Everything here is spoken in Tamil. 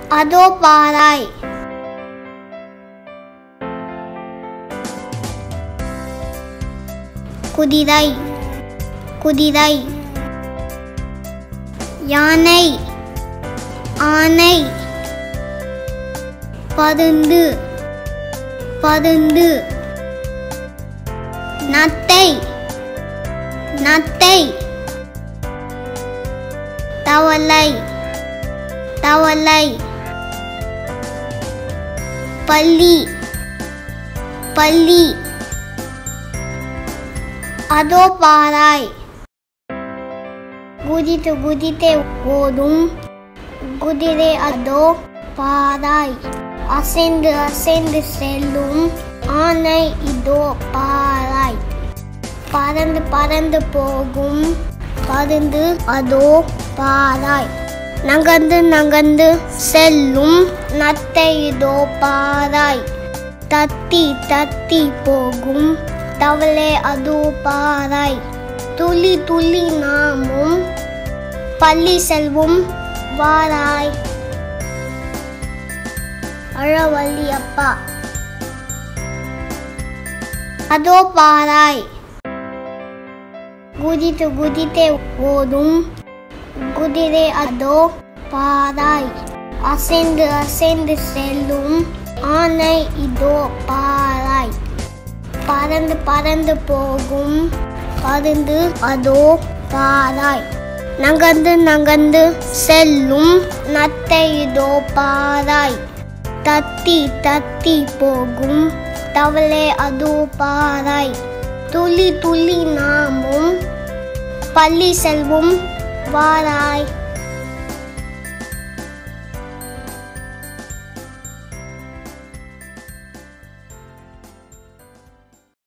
அதோ பாராய் குதிரை குதிரை யானை ஆனை பருந்து பருந்து நத்தை நத்தை தவளை தவளை பள்ளி பள்ளி அதோ பாராய் குதித்து குதித்தே ஓடும் குதிரை அதோ பாராய் அசைந்து அசைந்து செல்லும் ஆனை இதோ பாராய் பறந்து பறந்து போகும் பருந்து அதோ பாராய் நகர்ந்து நகர்ந்து செல்லும் நத்தை இதோ பாராய் தத்தி தத்தி போகும் தவளை அதோ பாராய் துளி துளி நாமும் பள்ளி செல்வும் வாராய் அழவள்ளி அப்பா அதோ பாராய் குதித்து குதித்தே ஓடும் குதிரை அதோ பாராய் அசைந்து அசைந்து செல்லும் ஆனை இதோ பாராய் பறந்து பறந்து போகும் பருந்து அதோ பாராய் நகர்ந்து நகர்ந்து செல்லும் நத்தை இதோ பாராய் தத்தி தத்தி போகும் தவளை அதோ பாராய் துளி துளி நாமும் பள்ளி செல்வும் வாராய்